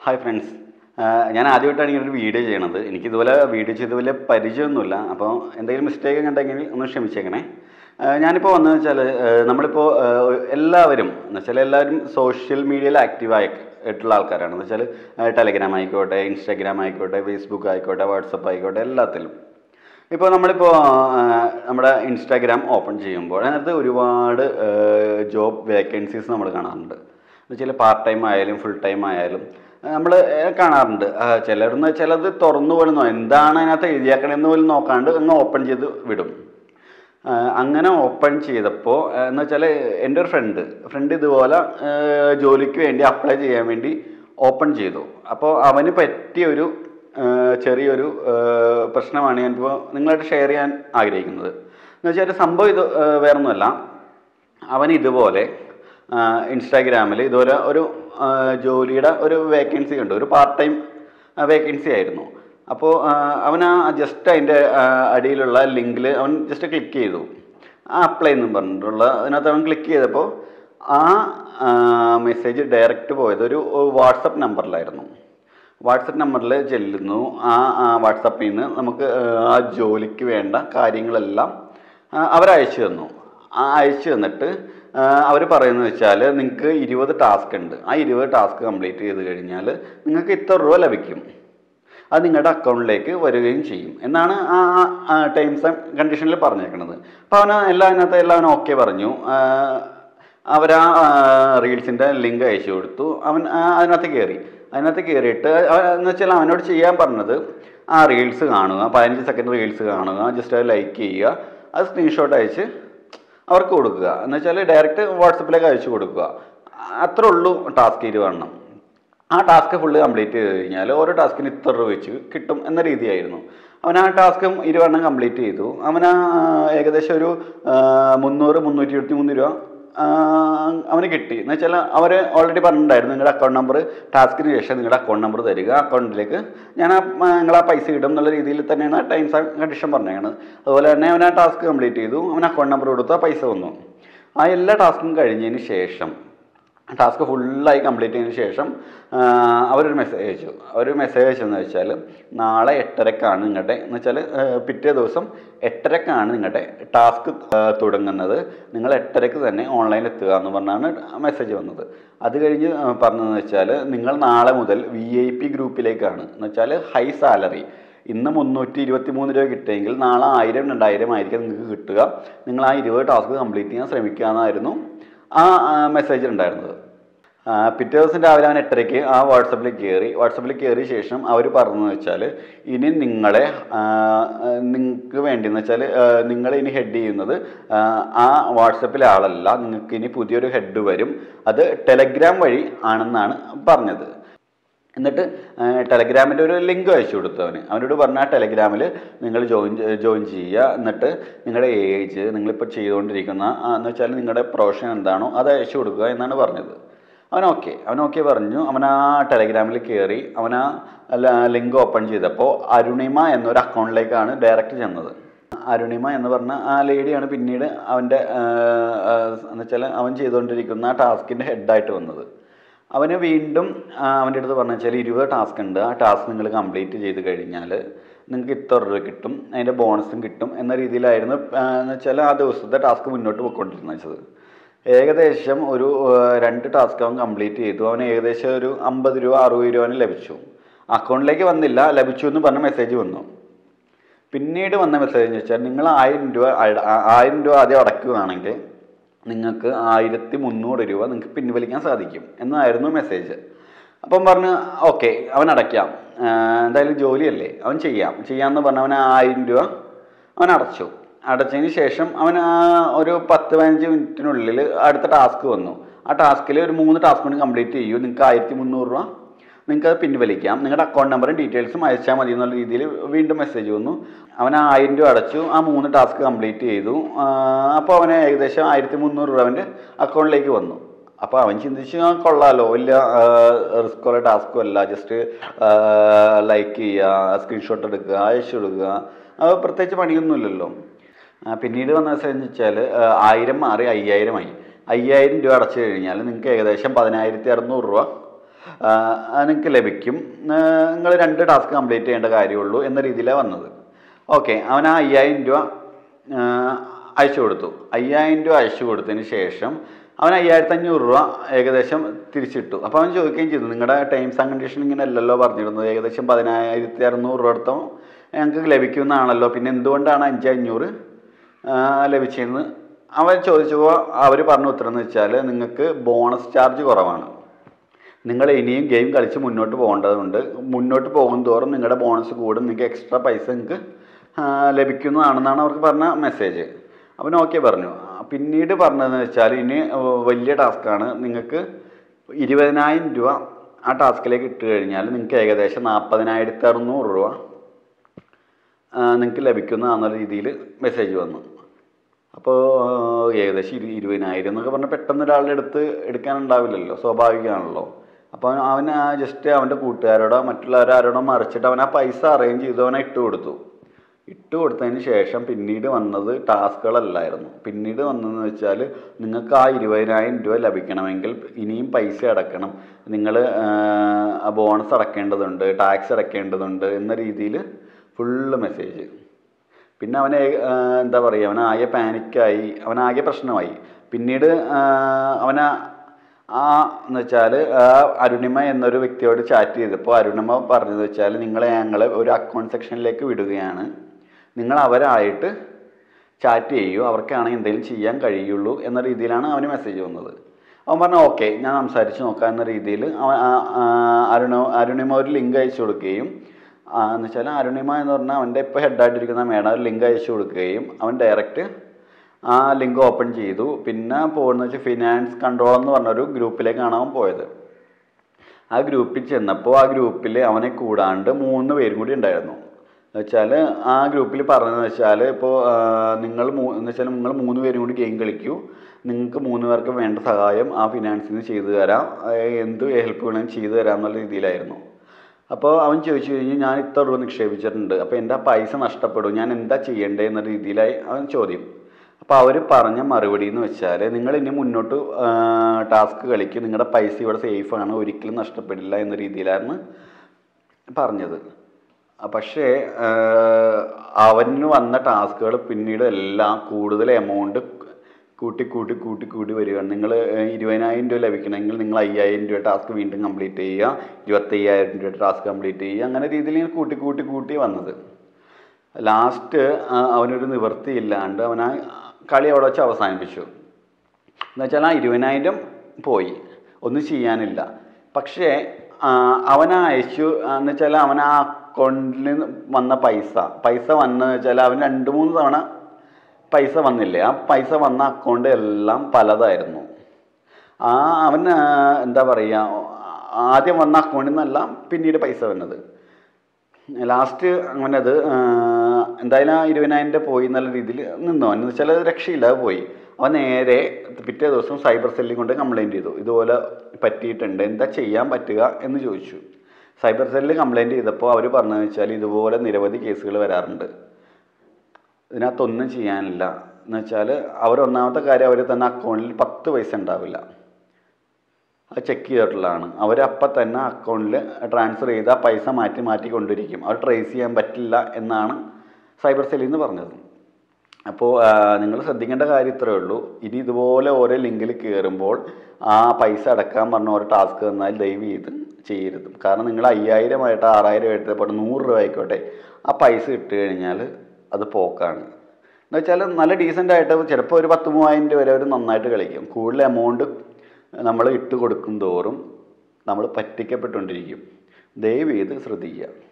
hi friends ഞാൻ ആദ്യമായിട്ടാണ് ഇങ്ങനെ ഒരു വീഡിയോ ചെയ്യണത് എനിക്ക് ഇതുപോലെ വീഡിയോ ചെയ്ത് വലിയ പരിചയമൊന്നുമില്ല അപ്പോൾ എന്തെങ്കിലും മിസ്റ്റേക്ക് ഉണ്ടെങ്കിൽ ഒന്ന് ക്ഷമിച്ചേക്കണേ ആ, ഞാനിപ്പോൾ വന്നതെന്ന് വെച്ചാൽ നമ്മളിപ്പോൾ ആ, എല്ലാവരും എന്ന് വെച്ചാൽ എല്ലാവരും സോഷ്യൽ മീഡിയയിൽ ആക്റ്റീവ് ആയിട്ടുള്ള ആൾക്കാരാണ് എന്ന് വെച്ചാൽ ടെലഗ്രാം ആയിക്കോട്ടെ ഇൻസ്റ്റാഗ്രാം ആയിക്കോട്ടെ ഫേസ്ബുക്ക് ആയിക്കോട്ടെ വാട്സപ്പ് ആയിക്കോട്ടെ എല്ലാത്തിലും ഇപ്പോൾ നമ്മളിപ്പോൾ നമ്മുടെ ഇൻസ്റ്റാഗ്രാം ഓപ്പൺ ചെയ്യുമ്പോൾ അതിനകത്ത് ഒരുപാട് ജോബ് വേക്കൻസീസ് നമ്മൾ കാണാറുണ്ട് എന്നുവെച്ചാൽ പാർട്ട് ടൈം ആയാലും ഫുൾ ടൈം ആയാലും നമ്മൾ കാണാറുണ്ട് ആ, ചിലർന്ന് ചിലത് തുറന്നു പോലും നോ- എന്താണ് അതിനകത്ത് എഴുതിയാക്കണമെന്ന് പോലും നോക്കാണ്ട് അങ്ങ് ഓപ്പൺ ചെയ്ത് വിടും ആ, അങ്ങനെ ഓപ്പൺ ചെയ്തപ്പോൾ എന്ന് വെച്ചാൽ എൻ്റെ ഒരു ഫ്രണ്ട് ഫ്രണ്ട് ഇതുപോലെ ആ, ജോലിക്ക് വേണ്ടി അപ്ലൈ ചെയ്യാൻ വേണ്ടി ഓപ്പൺ ചെയ്തു അപ്പോൾ അവന് പറ്റിയ ഒരു ആ, ചെറിയൊരു ആ, പ്രശ്നമാണ് ഞാനിപ്പോൾ നിങ്ങളായിട്ട് ഷെയർ ചെയ്യാൻ ആഗ്രഹിക്കുന്നത് എന്ന് വെച്ചാൽ സംഭവം ഇത് ആ, വേറൊന്നുമല്ല അവൻ ഇതുപോലെ ഇൻസ്റ്റാഗ്രാമിൽ ഇതുപോലെ ഒരു ആ, ജോലിയുടെ ഒരു വേക്കൻസി കണ്ടു ഒരു പാർട്ട് ടൈം വേക്കൻസി ആയിരുന്നു അപ്പോൾ അവൻ ആ ജസ്റ്റ് അതിൻ്റെ അടിയിലുള്ള ലിങ്കിൽ അവൻ ജസ്റ്റ് ക്ലിക്ക് ചെയ്തു ആ അപ്ലൈ എന്നും പറഞ്ഞിട്ടുള്ള അതിനകത്ത് അവൻ ക്ലിക്ക് ചെയ്തപ്പോൾ ആ മെസ്സേജ് ഡയറക്റ്റ് പോയത് ഒരു വാട്സപ്പ് നമ്പറിലായിരുന്നു വാട്സപ്പ് നമ്പറിൽ ചെല്ലുന്നു ആ വാട്സപ്പിൽ നിന്ന് നമുക്ക് ആ ജോലിക്ക് വേണ്ട കാര്യങ്ങളെല്ലാം അവരയച്ചു തന്നു ആ അയച്ചു തന്നിട്ട് അവർ പറയുന്നത് വെച്ചാൽ നിങ്ങൾക്ക് ഇരുപത് ടാസ്ക് ഉണ്ട് ആ ഇരുപത് ടാസ്ക് കംപ്ലീറ്റ് ചെയ്ത് കഴിഞ്ഞാൽ നിങ്ങൾക്ക് ഇത്ര രൂപ ലഭിക്കും അത് നിങ്ങളുടെ അക്കൗണ്ടിലേക്ക് വരികയും ചെയ്യും എന്നാണ് ആ ടൈംസ് ആൻഡ് കണ്ടീഷനിൽ പറഞ്ഞേക്കുന്നത് അപ്പോൾ അവന് എല്ലാം അതിനകത്ത് എല്ലാം അവൻ ഓക്കെ പറഞ്ഞു അവർ ആ റീൽസിൻ്റെ ലിങ്ക് അയച്ചു കൊടുത്തു അവൻ ആ, അതിനകത്ത് കയറി അതിനകത്ത് കയറിയിട്ട് അവൻ എന്ന് വെച്ചാൽ അവനോട് ചെയ്യാൻ പറഞ്ഞത് ആ റീൽസ് കാണുക പതിനഞ്ച് സെക്കൻഡ് റീൽസ് കാണുക ജസ്റ്റ് അത് ലൈക്ക് ചെയ്യുക അത് സ്ക്രീൻഷോട്ട് അയച്ച് അവർക്ക് കൊടുക്കുക എന്ന് വെച്ചാൽ ഡയറക്റ്റ് വാട്സപ്പിലേക്ക് അയച്ചു കൊടുക്കുക അത്രേ ഉള്ളൂ ടാസ്ക് ഇരുവണ്ണം ആ ടാസ്ക് ഫുള്ള് കംപ്ലീറ്റ് ചെയ്ത് കഴിഞ്ഞാൽ ഓരോ ടാസ്കിന് ഇത്ര രൂപ വെച്ച് കിട്ടും എന്ന രീതിയായിരുന്നു അവൻ ആ ടാസ്കും ഇരുവണ്ണം കംപ്ലീറ്റ് ചെയ്തു അവൻ ആ ഏകദേശം ഒരു ആ, മുന്നൂറ് മുന്നൂറ്റി ഇരുപത്തി മൂന്ന് രൂപ ആ, അവന് കിട്ടി എന്ന് വെച്ചാൽ അവർ ഓൾറെഡി പറഞ്ഞിട്ടുണ്ടായിരുന്നു നിങ്ങളുടെ അക്കൗണ്ട് നമ്പർ ടാസ്കിന് ശേഷം നിങ്ങളുടെ അക്കൗണ്ട് നമ്പർ തരിക അക്കൗണ്ടിലേക്ക് ഞാൻ ആ നിങ്ങൾ ആ പൈസ ഇടും എന്നുള്ള രീതിയിൽ തന്നെയാണ് ടൈംസ് ആൻഡ് കണ്ടീഷൻ പറഞ്ഞേക്കുന്നത് അതുപോലെ തന്നെ അവൻ ആ ടാസ്ക് കംപ്ലീറ്റ് ചെയ്തു അവൻ അക്കൗണ്ട് നമ്പർ കൊടുത്തു ആ പൈസ വന്നു ആ എല്ലാ ടാസ്കും കഴിഞ്ഞതിന് ശേഷം ടാസ്ക് ഫുള്ളായി കംപ്ലീറ്റ് ചെയ്തതിന് ശേഷം ആ, അവരൊരു മെസ്സേജ് അയച്ചു അവരൊരു മെസ്സേജ് അയച്ചെന്ന് വെച്ചാൽ നാളെ എട്ടരക്കാണ് നിങ്ങളുടെ എന്ന് വെച്ചാൽ ആ, പിറ്റേ ദിവസം എട്ടരക്കാണ് നിങ്ങളുടെ ടാസ്ക് തുടങ്ങുന്നത് നിങ്ങൾ എട്ടരക്ക് തന്നെ ഓൺലൈനിൽ എത്തുക എന്ന് പറഞ്ഞാണ് മെസ്സേജ് വന്നത് അത് കഴിഞ്ഞ് ആ, പറഞ്ഞതെന്ന് വെച്ചാൽ നിങ്ങൾ നാളെ മുതൽ വി ഐ പി ഗ്രൂപ്പിലേക്കാണ് എന്ന് വെച്ചാൽ ഹൈ സാലറി ഇന്ന് മുന്നൂറ്റി ഇരുപത്തി മൂന്ന് രൂപ കിട്ടിയെങ്കിൽ നാളെ ആയിരം രണ്ടായിരം ആയിരിക്കും നിങ്ങൾക്ക് കിട്ടുക നിങ്ങൾ ആ ഇരുപത് ടാസ്ക് കംപ്ലീറ്റ് ചെയ്യാൻ ശ്രമിക്കുക എന്നായിരുന്നു ആ മെസ്സേജ് ഉണ്ടായിരുന്നത് ആ, പിറ്റേ ദിവസം രാവിലെ അവൻ എട്ടരയ്ക്ക് ആ വാട്സപ്പിൽ കയറി വാട്സപ്പിൽ കയറിയ ശേഷം അവർ പറഞ്ഞതെന്ന് വെച്ചാൽ ഇനി നിങ്ങളെ നിങ്ങൾക്ക് വേണ്ടിയെന്ന് വെച്ചാൽ നിങ്ങൾ ഇനി ഹെഡ് ചെയ്യുന്നത് ആ, ആ വാട്സപ്പിലെ ആളല്ല നിങ്ങൾക്ക് ഇനി പുതിയൊരു ഹെഡ് വരും അത് ടെലഗ്രാം വഴി ആണെന്നാണ് പറഞ്ഞത് എന്നിട്ട് ടെലഗ്രാമിൻ്റെ ഒരു ലിങ്ക് അയച്ചു കൊടുത്തു അവന് അവനോട് പറഞ്ഞ ആ ടെലഗ്രാമിൽ നിങ്ങൾ ജോയിൻ ജോയിൻ ചെയ്യുക എന്നിട്ട് നിങ്ങളുടെ ഏജ് നിങ്ങളിപ്പോൾ ചെയ്തുകൊണ്ടിരിക്കുന്ന ആ, എന്ന് വെച്ചാൽ നിങ്ങളുടെ പ്രൊഫഷൻ എന്താണോ അത് അയച്ചു കൊടുക്കുക എന്നാണ് പറഞ്ഞത് അവൻ ഓക്കെ അവൻ ഓക്കെ പറഞ്ഞു അവൻ ആ ടെലഗ്രാമിൽ കയറി അവൻ ആ ലിങ്ക് ഓപ്പൺ ചെയ്തപ്പോൾ അരുണിമ എന്നൊരു അക്കൗണ്ടിലേക്കാണ് ഡയറക്റ്റ് ചെന്നത് അരുണിമ എന്ന് പറഞ്ഞ ആ ലേഡിയാണ് പിന്നീട് അവൻ്റെ എന്ന് വെച്ചാൽ അവൻ ചെയ്തുകൊണ്ടിരിക്കുന്ന ആ ടാസ്കിൻ്റെ ഹെഡായിട്ട് വന്നത് അവന് വീണ്ടും ആ, അവൻ്റെ അടുത്ത് പറഞ്ഞു വെച്ചാൽ ഇരുപത് ടാസ്ക് ഉണ്ട് ആ ടാസ്ക് നിങ്ങൾ കംപ്ലീറ്റ് ചെയ്ത് കഴിഞ്ഞാൽ നിങ്ങൾക്ക് ഇത്ര രൂപ കിട്ടും അതിൻ്റെ ബോണസും കിട്ടും എന്ന രീതിയിലായിരുന്നു ആ, എന്ന് വെച്ചാൽ ആ ദിവസത്തെ ടാസ്ക് മുന്നോട്ട് പോയിക്കൊണ്ടിരുന്നത് വെച്ചത് ഏകദേശം ഒരു ആ, രണ്ട് ടാസ്ക് അവൻ കംപ്ലീറ്റ് ചെയ്തു അവന് ഏകദേശം ഒരു അമ്പത് രൂപ അറുപത് രൂപ അവന് ലഭിച്ചു അക്കൗണ്ടിലേക്ക് വന്നില്ല ലഭിച്ചു എന്ന് പറഞ്ഞ മെസ്സേജ് വന്നു പിന്നീട് വന്ന മെസ്സേജ് എന്ന് വെച്ചാൽ നിങ്ങൾ ആയിരം രൂപ അട- ആ- ആയിരം രൂപ ആദ്യം അടയ്ക്കുകയാണെങ്കിൽ നിങ്ങൾക്ക് ആയിരത്തി മുന്നൂറ് രൂപ നിങ്ങൾക്ക് പിൻവലിക്കാൻ സാധിക്കും എന്നായിരുന്നു മെസ്സേജ് അപ്പം പറഞ്ഞു ഓക്കെ അവൻ അടയ്ക്കാം ആ, എന്തായാലും ജോലിയല്ലേ അവൻ ചെയ്യാം ചെയ്യാമെന്ന് പറഞ്ഞ അവൻ ആയിരം രൂപ അവൻ അടച്ചു അടച്ചതിന് ശേഷം അവൻ ആ ഒരു പത്ത് പതിനഞ്ച് മിനിറ്റിനുള്ളിൽ അടുത്ത ടാസ്ക് വന്നു ആ ടാസ്കിൽ ഒരു മൂന്ന് ടാസ്ക് കൊണ്ട് കംപ്ലീറ്റ് ചെയ്യൂ നിങ്ങൾക്ക് ആയിരത്തി മുന്നൂറ് രൂപ നിങ്ങൾക്ക് അത് പിൻവലിക്കാം നിങ്ങളുടെ അക്കൗണ്ട് നമ്പറും ഡീറ്റെയിൽസും അയച്ചാൽ മതി എന്നുള്ള രീതിയിൽ വീണ്ടും മെസ്സേജ് വന്നു അവൻ ആ ആയിരം രൂപ അടച്ചു ആ മൂന്ന് ടാസ്ക് കംപ്ലീറ്റ് ചെയ്തു അപ്പോൾ അവന് ഏകദേശം ആയിരത്തി മുന്നൂറ് രൂപ അവൻ്റെ അക്കൗണ്ടിലേക്ക് വന്നു അപ്പോൾ അവൻ ചിന്തിച്ചു ആ കൊള്ളാലോ വലിയ റിസ്ക് ഉള്ള ടാസ്കും അല്ല ജസ്റ്റ് ലൈക്ക് ചെയ്യുക സ്ക്രീൻഷോട്ട് എടുക്കുക അയച്ചു കൊടുക്കുക അത് പ്രത്യേകിച്ച് പണിയൊന്നുമില്ലല്ലോ ആ, പിന്നീട് വന്ന മെസ്സേജ് എന്ന് വെച്ചാൽ ആയിരം മാറി അയ്യായിരമായി അയ്യായിരം രൂപ അടച്ചു കഴിഞ്ഞാൽ നിങ്ങൾക്ക് ഏകദേശം പതിനായിരത്തി അറുന്നൂറ് രൂപ നിങ്ങൾക്ക് ലഭിക്കും നിങ്ങൾ രണ്ട് ടാസ്ക് കംപ്ലീറ്റ് ചെയ്യേണ്ട കാര്യമുള്ളൂ എന്ന രീതിയിലാണ് വന്നത് ഓക്കെ അവൻ ആ അയ്യായിരം രൂപ ആ, അയച്ചു കൊടുത്തു അയ്യായിരം രൂപ അയച്ചു കൊടുത്തതിന് ശേഷം അവൻ അയ്യായിരത്തി അഞ്ഞൂറ് രൂപ ഏകദേശം തിരിച്ചിട്ടു അപ്പോൾ അവൻ ചോദിക്കുകയും ചെയ്തു നിങ്ങളുടെ ടൈംസ് ആൻഡ് കണ്ടീഷൻ ഇങ്ങനെ അല്ലല്ലോ പറഞ്ഞിരുന്നത് ഏകദേശം പതിനായിരത്തി അറുന്നൂറ് രൂപ അടുത്തം ഞങ്ങൾക്ക് ലഭിക്കുന്നതാണല്ലോ പിന്നെ എന്തുകൊണ്ടാണ് അഞ്ച് അഞ്ഞൂറ് ആ, ലഭിച്ചതെന്ന് അവൻ ചോദിച്ചപ്പോൾ അവർ പറഞ്ഞ ഉത്തരം എന്ന് വെച്ചാൽ നിങ്ങൾക്ക് ബോണസ് ചാർജ് കുറവാണ് നിങ്ങൾ ഇനിയും ഗെയിം കളിച്ച് മുന്നോട്ട് പോകേണ്ടതുണ്ട് മുന്നോട്ട് പോകും തോറും നിങ്ങളുടെ ബോണസ് കൂടും നിങ്ങൾക്ക് എക്സ്ട്രാ പൈസ നിങ്ങൾക്ക് ആ, ലഭിക്കുന്നതാണെന്നാണ് അവർക്ക് പറഞ്ഞ മെസ്സേജ് അവൻ ഓക്കെ പറഞ്ഞു ആ, പിന്നീട് പറഞ്ഞതെന്ന് വെച്ചാൽ ഇനി ഏർ, വലിയ ടാസ്ക്കാണ് നിങ്ങൾക്ക് ഇരുപതിനായിരം രൂപ ആ ടാസ്കിലേക്ക് ഇട്ട് കഴിഞ്ഞാൽ നിങ്ങൾക്ക് ഏകദേശം നാൽപ്പതിനായിരത്തി അറുന്നൂറ് രൂപ നിങ്ങൾക്ക് ലഭിക്കുന്നതാണെന്ന രീതിയിൽ മെസ്സേജ് വന്നു അപ്പോൾ ഏകദേശം ഇരു ഇരുപതിനായിരം എന്നൊക്കെ പറഞ്ഞാൽ പെട്ടെന്ന് ഒരാളുടെ അടുത്ത് എടുക്കാനുണ്ടാവില്ലല്ലോ സ്വാഭാവികമാണല്ലോ അപ്പോൾ അവൻ ജസ്റ്റ് അവൻ്റെ കൂട്ടുകാരോടോ മറ്റുള്ളവരാരോടോ മറിച്ചിട്ട് അവൻ ആ പൈസ അറേഞ്ച് ചെയ്ത് അവനെ ഇട്ട് കൊടുത്തു ഇട്ട് കൊടുത്തതിന് ശേഷം പിന്നീട് വന്നത് ടാസ്കുകളല്ലായിരുന്നു പിന്നീട് വന്നതെന്ന് വെച്ചാൽ നിങ്ങൾക്ക് ആ ഇരുപതിനായിരം രൂപ ലഭിക്കണമെങ്കിൽ ഇനിയും പൈസ അടക്കണം നിങ്ങൾ ബോണസ് അടക്കേണ്ടതുണ്ട് ടാക്സ് അടക്കേണ്ടതുണ്ട് എന്ന രീതിയിൽ ഫുള്ള് മെസ്സേജ് പിന്നെ അവനെ എന്താ പറയുക അവനാകെ പാനിക്കായി അവനാകെ പ്രശ്നമായി പിന്നീട് അവന ആ എന്ന് വെച്ചാൽ അരുണിമ എന്നൊരു വ്യക്തിയോട് ചാറ്റ് ചെയ്തപ്പോൾ അരുണിമ പറഞ്ഞത് വെച്ചാൽ നിങ്ങളെ ഞങ്ങൾ ഒരു അക്കൗണ്ട് സെക്ഷനിലേക്ക് വിടുകയാണ് നിങ്ങൾ അവരായിട്ട് ചാറ്റ് ചെയ്യൂ അവർക്കാണെങ്കിൽ എന്തെങ്കിലും ചെയ്യാൻ കഴിയുള്ളൂ എന്ന രീതിയിലാണ് അവന് മെസ്സേജ് വന്നത് അവൻ പറഞ്ഞു ഓക്കെ ഞാൻ സംസാരിച്ച് നോക്കാം എന്ന രീതിയിൽ അവൻ ആ- ആ അരുണ അരുണിമ ഒരു ലിങ്ക് അയച്ചു കൊടുക്കുകയും ആ, എന്ന് വെച്ചാൽ അരുണിമ എന്ന് പറഞ്ഞാൽ അവൻ്റെ ഇപ്പോൾ ഹെഡായിട്ടിരിക്കുന്ന മേഡം ഒരു ലിങ്ക് അയച്ചു കൊടുക്കുകയും അവൻ ഡയറക്റ്റ് ആ ലിങ്ക് ഓപ്പൺ ചെയ്തു പിന്നെ പോകുന്നത് വെച്ചാൽ ഫിനാൻസ് കൺട്രോൾ എന്ന് പറഞ്ഞൊരു ഗ്രൂപ്പിലേക്കാണ് അവൻ പോയത് ആ ഗ്രൂപ്പിൽ ചെന്നപ്പോൾ ആ ഗ്രൂപ്പിൽ അവനെ കൂടാണ്ട് മൂന്ന് പേരും കൂടി ഉണ്ടായിരുന്നു വെച്ചാൽ ആ ഗ്രൂപ്പിൽ പറഞ്ഞതെന്ന് വെച്ചാൽ ഇപ്പോൾ നിങ്ങൾ മൂ എന്ന് വെച്ചാൽ നിങ്ങൾ മൂന്ന് പേരും കൂടി ഗെയിം കളിക്കൂ നിങ്ങൾക്ക് മൂന്ന് പേർക്ക് വേണ്ട സഹായം ആ ഫിനാൻസിന് ചെയ്തു തരാം ആ, എന്ത് ഹെൽപ്പ് വേണമെങ്കിലും ചെയ്തു തരാം എന്നുള്ള രീതിയിലായിരുന്നു അപ്പോൾ അവൻ ചോദിച്ചു കഴിഞ്ഞ് ഞാൻ ഇത്ര രൂപ നിക്ഷേപിച്ചിട്ടുണ്ട് അപ്പോൾ എൻ്റെ ആ പൈസ നഷ്ടപ്പെടും ഞാൻ എന്താ ചെയ്യേണ്ടത് എന്ന രീതിയിലായി അവൻ ചോദ്യം അപ്പോൾ അവർ പറഞ്ഞ മറുപടി എന്ന് വെച്ചാൽ നിങ്ങൾ ഇനി മുന്നോട്ട് ടാസ്ക് കളിക്കും നിങ്ങളുടെ പൈസ ഇവിടെ സേഫാണ് ഒരിക്കലും നഷ്ടപ്പെടില്ല എന്ന രീതിയിലായിരുന്നു പറഞ്ഞത് ആ, പക്ഷേ ആഹ്, അവന് വന്ന ടാസ്കുകൾ പിന്നീട് എല്ലാം കൂടുതൽ എമൗണ്ട് കൂട്ടി കൂട്ടി കൂട്ടി കൂട്ടി വരികയാണ് നിങ്ങൾ ഇരുപതിനായിരം രൂപ ലഭിക്കണമെങ്കിൽ നിങ്ങൾ അയ്യായിരം രൂപ ടാസ്ക് വീണ്ടും കംപ്ലീറ്റ് ചെയ്യുക ഇരുപത്തയ്യായിരം രൂപ ടാസ്ക് കംപ്ലീറ്റ് ചെയ്യുക അങ്ങനെ രീതിയിൽ ഇങ്ങനെ കൂട്ടി കൂട്ടി കൂട്ടി വന്നത് ലാസ്റ്റ് അവനൊരു നിവൃത്തിയില്ലാണ്ട് അവൻ ആ കളി അവിടെ വെച്ച് അവസാനിപ്പിച്ചു എന്ന് വെച്ചാൽ ആ ഇരുപതിനായിരം പോയി ഒന്നും ചെയ്യാനില്ല പക്ഷേ ആ, അവൻ അയച്ചു ആ, എന്ന് വെച്ചാൽ അവൻ ആ അക്കൗണ്ടിൽ വന്ന പൈസ പൈസ വന്നെന്ന് വെച്ചാൽ അവൻ രണ്ട് മൂന്ന് തവണ പൈസ വന്നില്ലേ ആ പൈസ വന്ന അക്കൗണ്ട് എല്ലാം പലതായിരുന്നു ആ അവൻ ആ, എന്താ പറയുക ആദ്യം വന്ന അക്കൗണ്ടിൽ നിന്നല്ല പിന്നീട് പൈസ വന്നത് ലാസ്റ്റ് അവനത് ആ, എന്തായാലും ആ ഇരുപതിനായിരം രൂപ പോയി എന്നുള്ള രീതിയിൽ നിന്നു എന്ന് വെച്ചാൽ അത് രക്ഷയില്ലാതെ പോയി അവൻ നേരെ പിറ്റേ ദിവസം സൈബർ സെല്ലിൽ കൊണ്ട് കംപ്ലൈൻറ്റ് ചെയ്തു ഇതുപോലെ പറ്റിയിട്ടുണ്ട് എന്താ ചെയ്യാൻ പറ്റുക എന്ന് ചോദിച്ചു സൈബർ സെല്ലിൽ കംപ്ലൈൻറ്റ് ചെയ്തപ്പോൾ അവർ പറഞ്ഞതെന്ന് വെച്ചാൽ ഇതുപോലെ നിരവധി കേസുകൾ വരാറുണ്ട് ഇതിനകത്തൊന്നും ചെയ്യാനില്ല എന്ന് വെച്ചാൽ അവർ ഒന്നാമത്തെ കാര്യം അവർ തന്നെ അക്കൗണ്ടിൽ പത്ത് പൈസ ഉണ്ടാവില്ല അത് ചെക്ക് ചെയ്തിട്ടുള്ളതാണ് അവർ തന്നെ അക്കൗണ്ടിൽ ട്രാൻസ്ഫർ ചെയ്ത് ആ പൈസ മാറ്റി മാറ്റി കൊണ്ടിരിക്കും അവർ ട്രേസ് ചെയ്യാൻ പറ്റില്ല എന്നാണ് സൈബർ സെല്ലിൽ നിന്ന് പറഞ്ഞത് അപ്പോൾ നിങ്ങൾ ശ്രദ്ധിക്കേണ്ട കാര്യം ഇത്രയേ ഉള്ളൂ ഇനി ഇതുപോലെ ഓരോ ലിങ്കിൽ കയറുമ്പോൾ ആ പൈസ അടക്കാൻ പറഞ്ഞ ഓരോ ടാസ്ക് തന്നാൽ ദയവ് ചെയ്ത് ചെയ്യരുത് കാരണം നിങ്ങൾ അയ്യായിരം ആയിട്ട് ആറായിരം ആയിട്ട് ഇപ്പോൾ നൂറ് രൂപ ആയിക്കോട്ടെ ആ പൈസ ഇട്ട് കഴിഞ്ഞാൽ അത് പോക്കാണ് എന്ന് വെച്ചാൽ നല്ല ഡീസൻ്റ് ആയിട്ട് ചിലപ്പോൾ ഒരു പത്ത് മൂവായിരം രൂപ വരെ അവർ നന്നായിട്ട് കളിക്കും കൂടുതൽ എമൗണ്ട് നമ്മൾ ഇട്ട് കൊടുക്കും തോറും നമ്മൾ പറ്റിക്കപ്പെട്ടുകൊണ്ടിരിക്കും ദയവ് ചെയ്ത് ശ്രദ്ധിക്കുക